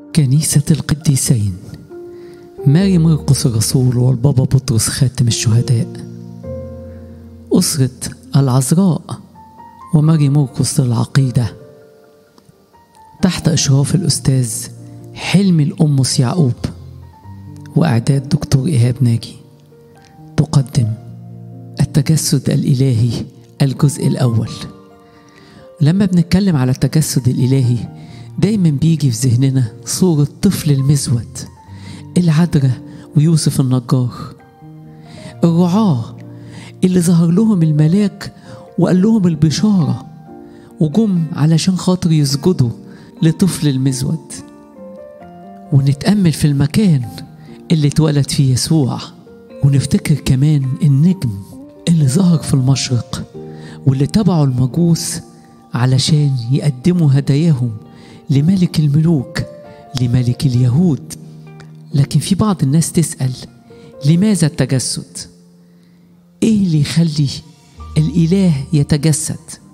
كنيسة القديسين ماري مرقس الرسول والبابا بطرس خاتم الشهداء أسرة العذراء وماري مرقس للعقيدة تحت إشراف الأستاذ حلمي الأمس يعقوب وإعداد دكتور إيهاب ناجي تقدم التجسد الإلهي الجزء الأول لما بنتكلم على التجسد الإلهي دايما بيجي في ذهننا صورة طفل المزود العذراء ويوسف النجار الرعاة اللي ظهر لهم الملاك وقال لهم البشارة وجم علشان خاطر يسجدوا لطفل المزود ونتأمل في المكان اللي اتولد فيه يسوع ونفتكر كمان النجم اللي ظهر في المشرق واللي تبعوا المجوس علشان يقدموا هداياهم لملك الملوك لملك اليهود لكن في بعض الناس تسأل لماذا التجسد؟ ايه اللي يخلي الاله يتجسد؟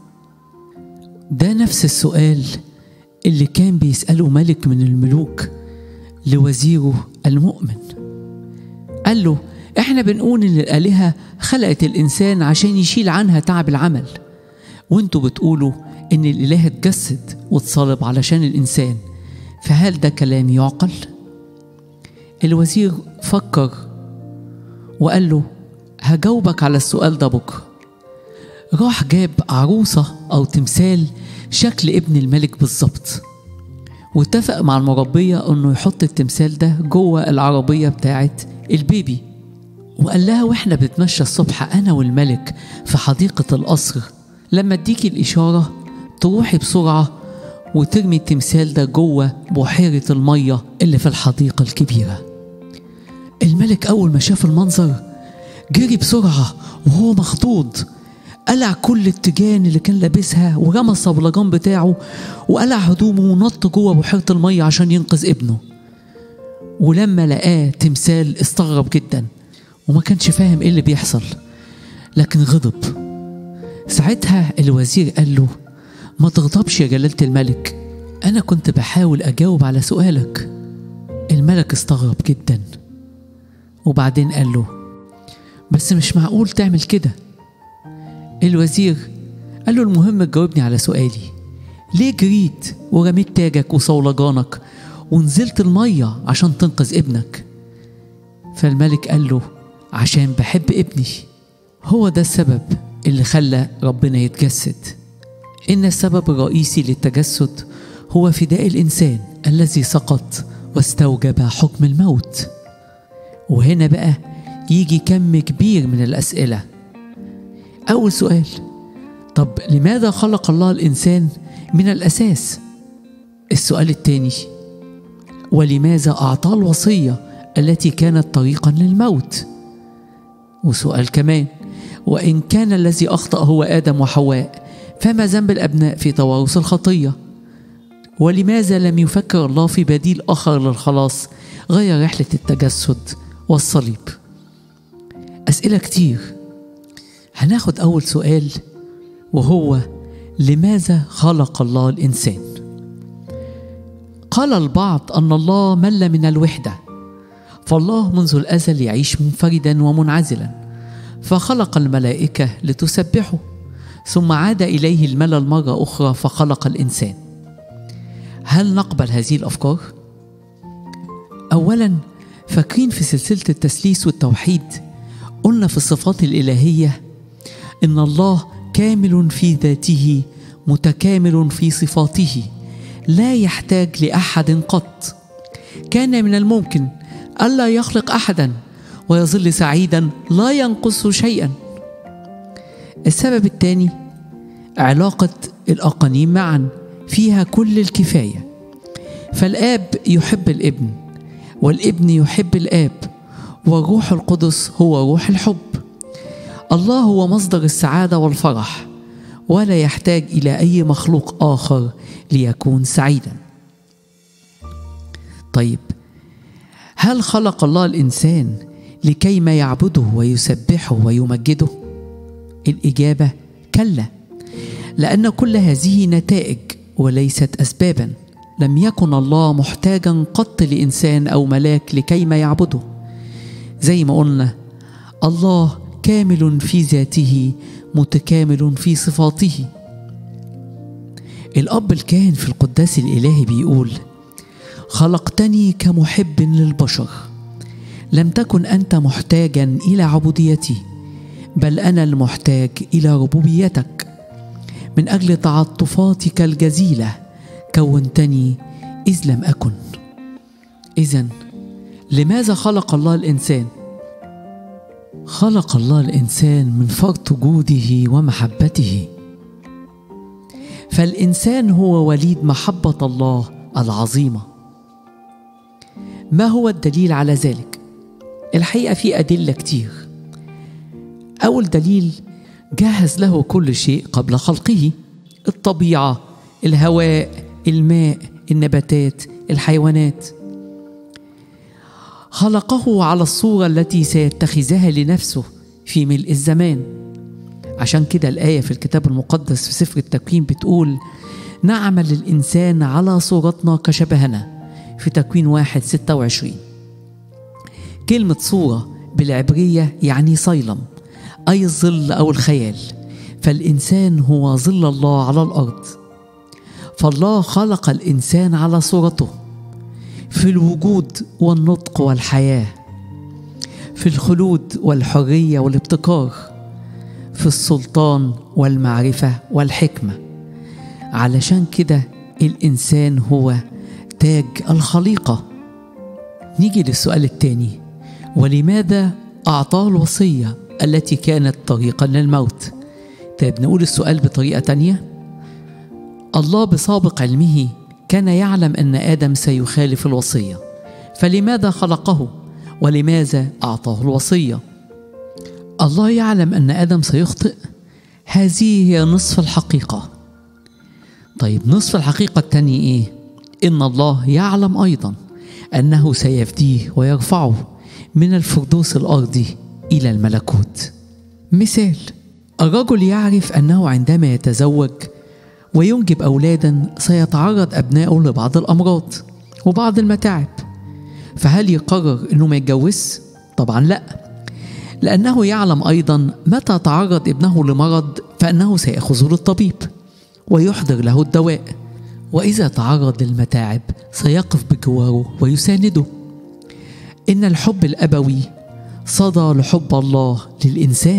ده نفس السؤال اللي كان بيسأله ملك من الملوك لوزيره المؤمن قال له احنا بنقول ان الآلهة خلقت الإنسان عشان يشيل عنها تعب العمل وانتوا بتقولوا ان الإله اتجسد واتصلب علشان الإنسان فهل ده كلام يعقل؟ الوزير فكر وقال له هجاوبك على السؤال ده بكرة راح جاب عروسة أو تمثال شكل ابن الملك بالظبط واتفق مع المربية انه يحط التمثال ده جوه العربية بتاعت البيبي وقال لها واحنا بنتمشى الصبح انا والملك في حديقة القصر لما اديكي الاشارة تروحي بسرعة وترمي التمثال ده جوه بحيرة المية اللي في الحديقة الكبيرة الملك أول ما شاف المنظر جري بسرعة وهو مخضوض قلع كل التيجان اللي كان لابسها ورمى الصبلجان بتاعه وقلع هدومه ونط جوه بحيرة المية عشان ينقذ ابنه ولما لقاه تمثال استغرب جدا وما كانش فاهم ايه اللي بيحصل لكن غضب ساعتها الوزير قال له ما تغضبش يا جلالة الملك أنا كنت بحاول أجاوب على سؤالك الملك استغرب جدا وبعدين قال له بس مش معقول تعمل كده الوزير قال له المهم تجاوبني على سؤالي ليه جريت ورميت تاجك وصولجانك ونزلت المية عشان تنقذ ابنك فالملك قال له عشان بحب ابني هو ده السبب اللي خلى ربنا يتجسد إن السبب الرئيسي للتجسد هو فداء الإنسان الذي سقط واستوجب حكم الموت وهنا بقى يجي كم كبير من الأسئلة أول سؤال طب لماذا خلق الله الإنسان من الأساس؟ السؤال الثاني ولماذا أعطاه الوصية التي كانت طريقا للموت؟ وسؤال كمان وإن كان الذي أخطأ هو آدم وحواء فما ذنب الأبناء في توارث الخطية؟ ولماذا لم يفكر الله في بديل آخر للخلاص غير رحلة التجسد والصليب؟ أسئلة كتير هناخد أول سؤال وهو لماذا خلق الله الإنسان؟ قال البعض أن الله مل من الوحدة فالله منذ الأزل يعيش منفردا ومنعزلا فخلق الملائكة لتسبحه ثم عاد إليه الملل مرة أخرى فخلق الإنسان هل نقبل هذه الأفكار؟ أولا فاكرين في سلسلة التثليث والتوحيد قلنا في الصفات الإلهية إن الله كامل في ذاته متكامل في صفاته لا يحتاج لأحد قط كان من الممكن ألا يخلق أحدا ويظل سعيدا لا ينقص شيئا السبب الثاني علاقة الأقانيم معا فيها كل الكفاية فالآب يحب الابن والابن يحب الآب والروح القدس هو روح الحب الله هو مصدر السعادة والفرح ولا يحتاج إلى أي مخلوق آخر ليكون سعيدا طيب هل خلق الله الإنسان لكي ما يعبده ويسبحه ويمجده الإجابة كلا لأن كل هذه نتائج وليست أسبابا لم يكن الله محتاجا قط لإنسان أو ملاك لكي ما يعبده زي ما قلنا الله كامل في ذاته متكامل في صفاته الأب الكاهن في القداس الإلهي بيقول خلقتني كمحب للبشر لم تكن أنت محتاجا إلى عبوديتي بل أنا المحتاج إلى ربوبيتك من أجل تعاطفاتك الجزيلة كونتني إذ لم أكن إذا لماذا خلق الله الإنسان؟ خلق الله الإنسان من فرط جوده ومحبته فالإنسان هو وليد محبة الله العظيمة ما هو الدليل على ذلك؟ الحقيقة في أدلة كتير أول دليل جهز له كل شيء قبل خلقه الطبيعة الهواء الماء النباتات الحيوانات خلقه على الصورة التي سيتخذها لنفسه في ملء الزمان عشان كده الآية في الكتاب المقدس في سفر التكوين بتقول نعمل الإنسان على صورتنا كشبهنا في تكوين واحد ستة وعشرين كلمة صورة بالعبرية يعني صيلم أي الظل أو الخيال فالإنسان هو ظل الله على الأرض فالله خلق الإنسان على صورته في الوجود والنطق والحياة في الخلود والحرية والابتكار في السلطان والمعرفة والحكمة علشان كده الإنسان هو تاج الخليقة نيجي للسؤال الثاني ولماذا أعطاه الوصية التي كانت طريقا للموت طيب نقول السؤال بطريقة تانية الله بسابق علمه كان يعلم أن آدم سيخالف الوصية فلماذا خلقه ولماذا أعطاه الوصية الله يعلم أن آدم سيخطئ هذه هي نصف الحقيقة طيب نصف الحقيقة الثانية إيه؟ إن الله يعلم أيضا أنه سيفديه ويرفعه من الفردوس الأرضي إلى الملكوت مثال الرجل يعرف أنه عندما يتزوج وينجب أولادا سيتعرض أبنائه لبعض الأمراض وبعض المتاعب فهل يقرر أنه ما يتجوز؟ طبعا لا لأنه يعلم أيضا متى تعرض ابنه لمرض فإنه سيأخذه للطبيب ويحضر له الدواء وإذا تعرض للمتاعب سيقف بجواره ويسانده إن الحب الأبوي صدى لحب الله للإنسان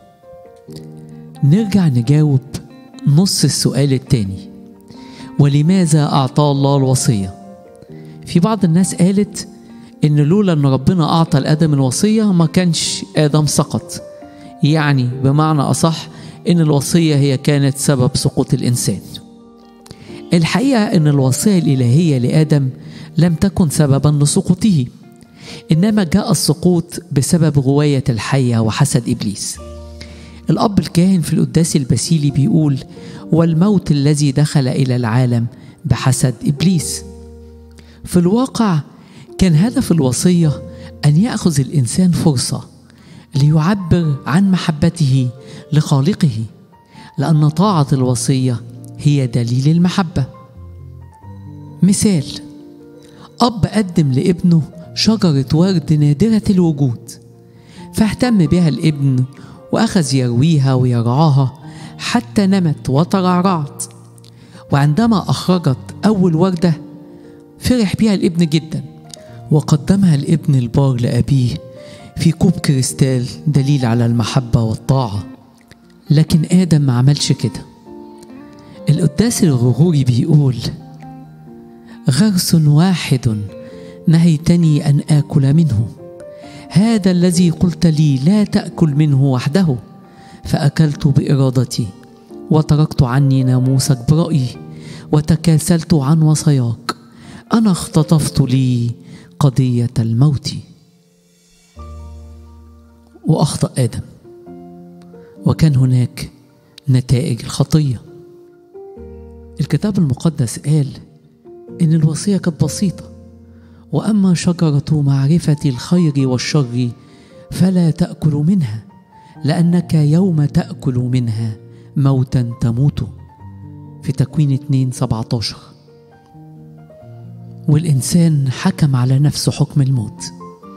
نرجع نجاوب نص السؤال التاني ولماذا أعطى الله الوصية في بعض الناس قالت إن لولا إن ربنا أعطى لآدم الوصية ما كانش آدم سقط يعني بمعنى أصح إن الوصية هي كانت سبب سقوط الإنسان الحقيقة إن الوصية الإلهية لآدم لم تكن سببا لسقوطه إنما جاء السقوط بسبب غواية الحية وحسد إبليس الأب الكاهن في القداس البسيلي بيقول والموت الذي دخل إلى العالم بحسد إبليس في الواقع كان هدف الوصية أن يأخذ الإنسان فرصة ليعبر عن محبته لخالقه لأن طاعة الوصية هي دليل المحبة مثال أب قدم لابنه شجرة ورد نادرة الوجود فاهتم بها الابن وأخذ يرويها ويرعاها حتى نمت وترعرعت وعندما أخرجت أول وردة فرح بها الابن جدا وقدمها الابن البار لأبيه في كوب كريستال دليل على المحبة والطاعة لكن آدم ما عملش كده القداس الغروري بيقول غرس واحد نهيتني أن آكل منه هذا الذي قلت لي لا تأكل منه وحده فأكلت بإرادتي وتركت عني ناموسك برأيي وتكاسلت عن وصاياك أنا اختطفت لي قضية الموت وأخطأ آدم وكان هناك نتائج الخطية الكتاب المقدس قال إن الوصية كانت بسيطة واما شجره معرفه الخير والشر فلا تاكل منها لانك يوم تاكل منها موتا تموت في تكوين 2 17 والإنسان حكم على نفسه حكم الموت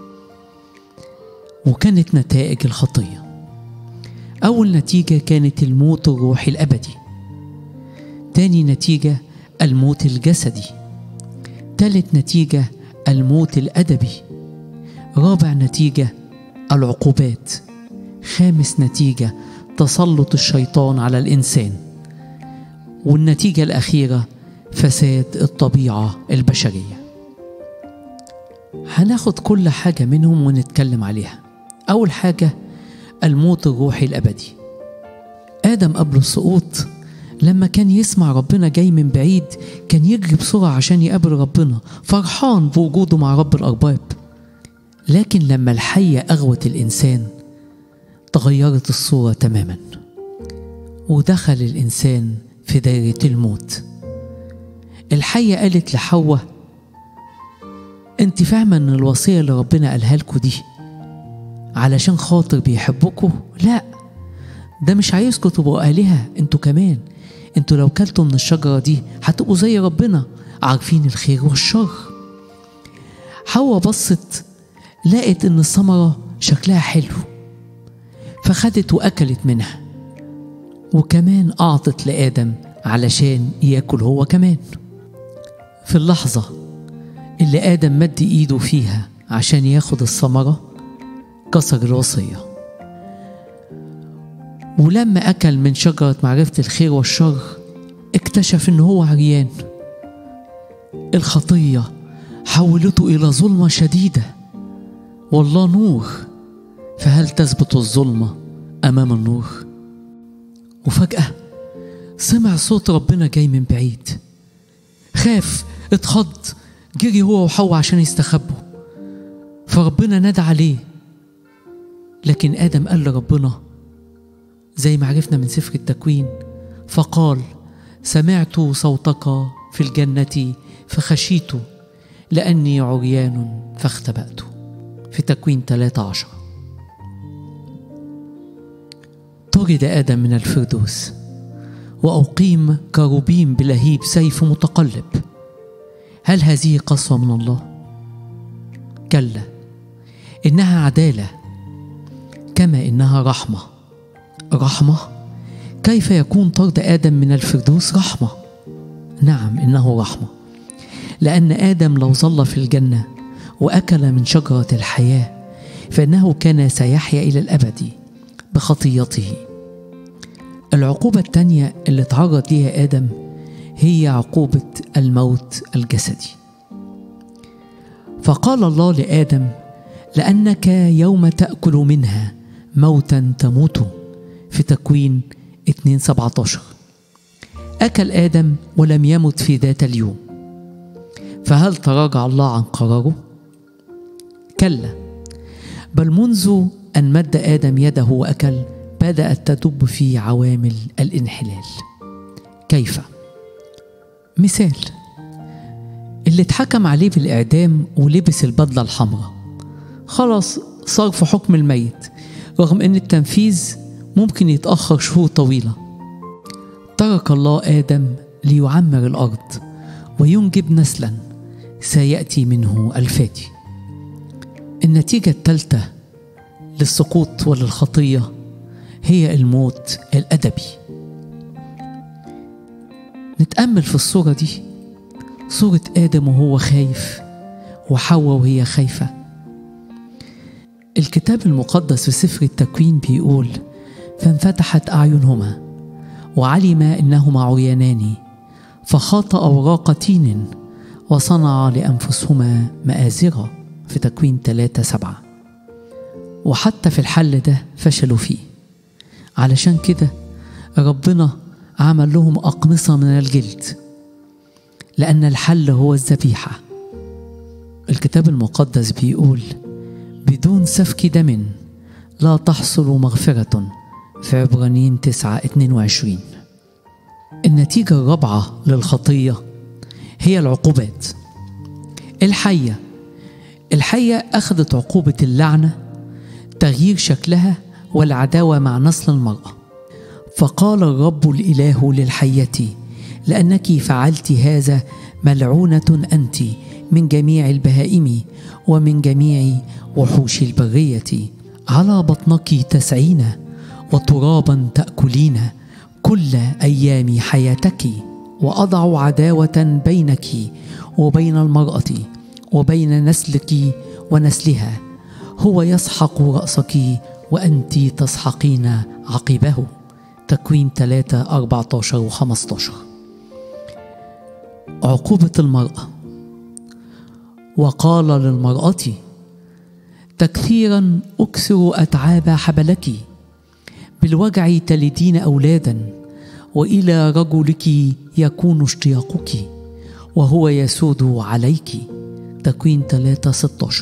وكانت نتائج الخطية أول نتيجة كانت الموت الروحي الأبدي تاني نتيجة الموت الجسدي تالت نتيجة الموت الأدبي رابع نتيجة العقوبات خامس نتيجة تسلط الشيطان على الإنسان والنتيجة الأخيرة فساد الطبيعة البشرية هناخد كل حاجة منهم ونتكلم عليها أول حاجة الموت الروحي الأبدي آدم قبل السقوط لما كان يسمع ربنا جاي من بعيد كان يجري بسرعة عشان يقابل ربنا فرحان بوجوده مع رب الأرباب لكن لما الحية أغوت الإنسان تغيرت الصورة تماما ودخل الإنسان في دايرة الموت الحية قالت لحواء انت فاهمة ان الوصية اللي ربنا قالها لكم دي علشان خاطر بيحبكم لا ده مش عايزكم تبقوا آلهة انتوا كمان انتوا لو كلتوا من الشجرة دي هتبقوا زي ربنا عارفين الخير والشر حواء بصت لقت ان الثمرة شكلها حلو فخدت وأكلت منها وكمان أعطت لآدم علشان ياكل هو كمان في اللحظة اللي آدم مد إيده فيها عشان ياخد الثمرة كسر الوصية ولما أكل من شجرة معرفة الخير والشر اكتشف إن هو عريان الخطية حولته إلى ظلمة شديدة والله نور فهل تثبت الظلمة أمام النور؟ وفجأة سمع صوت ربنا جاي من بعيد خاف اتخض جري هو وحواء عشان يستخبوا فربنا نادى عليه لكن آدم قال لربنا زي ما عرفنا من سفر التكوين فقال سمعت صوتك في الجنة فخشيت لأني عريان فاختبأت في تكوين 13 طرد آدم من الفردوس وأقيم كروبيم بلهيب سيف متقلب هل هذه قسوة من الله؟ كلا إنها عدالة كما إنها رحمة رحمة كيف يكون طرد آدم من الفردوس رحمة؟ نعم إنه رحمة لأن آدم لو ظل في الجنة وأكل من شجرة الحياة فإنه كان سيحيا إلى الأبد بخطيته العقوبة التانية اللي تعرض ليها آدم هي عقوبة الموت الجسدي فقال الله لآدم لأنك يوم تأكل منها موتا تموت في تكوين 2 17 أكل آدم ولم يمت في ذات اليوم فهل تراجع الله عن قراره؟ كلا بل منذ أن مد آدم يده وأكل بدأت تدب فيه عوامل الانحلال كيف؟ مثال اللي اتحكم عليه بالإعدام ولبس البدلة الحمراء خلاص صار في حكم الميت رغم أن التنفيذ ممكن يتأخر شهور طويلة ترك الله آدم ليعمر الأرض وينجب نسلا سيأتي منه الفادي النتيجة الثالثة للسقوط وللخطية هي الموت الأدبي نتأمل في الصورة دي صورة آدم وهو خايف وحواء وهي خايفة الكتاب المقدس في سفر التكوين بيقول فانفتحت أعينهما وعلم إنهما عريانان فخاط أوراق تين وصنع لأنفسهما مآزرة في تكوين ثلاثة سبعة وحتى في الحل ده فشلوا فيه علشان كده ربنا عمل لهم أقمصة من الجلد لأن الحل هو الذبيحة الكتاب المقدس بيقول بدون سفك دم لا تحصل مغفرة في عبرانيين تسعة اتنين وعشرين النتيجة الرابعة للخطية هي العقوبات الحية الحية أخذت عقوبة اللعنة تغيير شكلها والعداوة مع نسل المرأة فقال الرب الإله للحية لأنك فعلت هذا ملعونة أنت من جميع البهائم ومن جميع وحوش البرية على بطنك تسعين وترابا تأكلين كل أيام حياتك وأضع عداوة بينك وبين المرأة وبين نسلك ونسلها هو يسحق رأسك وأنت تسحقين عقبه تكوين 3 14 و 15 عقوبة المرأة وقال للمرأة تكثيرا أكثر أتعاب حبلك بالوجع تلدين أولادا وإلى رجلك يكون اشتياقك وهو يسود عليك تكوين 3 16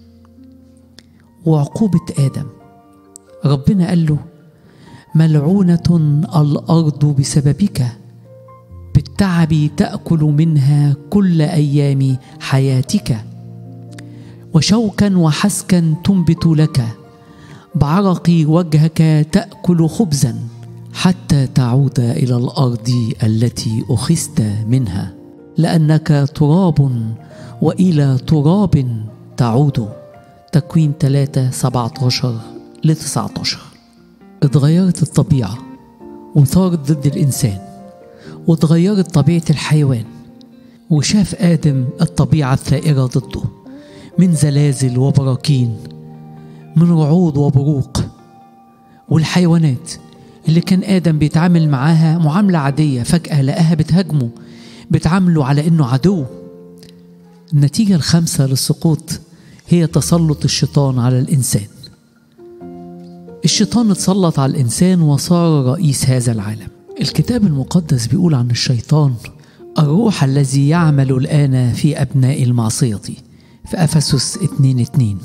وعقوبة آدم ربنا قال له ملعونة الأرض بسببك بالتعب تأكل منها كل أيام حياتك وشوكا وحسكا تنبت لك بعرق وجهك تأكل خبزا حتى تعود إلى الأرض التي أخذت منها لأنك تراب وإلى تراب تعود تكوين 3 17 ل 19 اتغيرت الطبيعة وصارت ضد الإنسان واتغيرت طبيعة الحيوان وشاف آدم الطبيعة الثائرة ضده من زلازل وبراكين من رعود وبروق والحيوانات اللي كان آدم بيتعامل معاها معاملة عادية فجأة لقاها بتهاجمه بتعامله على إنه عدو النتيجة الخامسة للسقوط هي تسلط الشيطان على الإنسان الشيطان اتسلط على الإنسان وصار رئيس هذا العالم الكتاب المقدس بيقول عن الشيطان الروح الذي يعمل الآن في أبناء المعصية في أفسس 2 2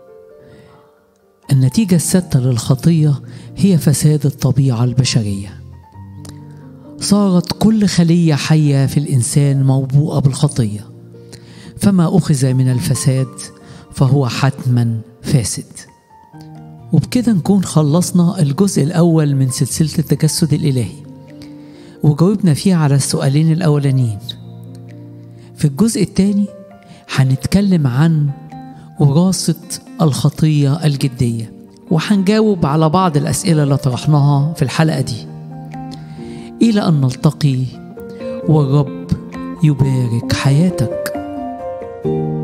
النتيجة السادسة للخطية هي فساد الطبيعة البشرية صارت كل خلية حية في الإنسان موبوءة بالخطية فما أخذ من الفساد فهو حتما فاسد وبكده نكون خلصنا الجزء الأول من سلسلة التجسد الإلهي وجاوبنا فيه على السؤالين الأولانيين في الجزء الثاني هنتكلم عن وراثة الخطية الجدية وهنجاوب على بعض الأسئلة اللي طرحناها في الحلقة دي إلى أن نلتقي والرب يبارك حياتك thank you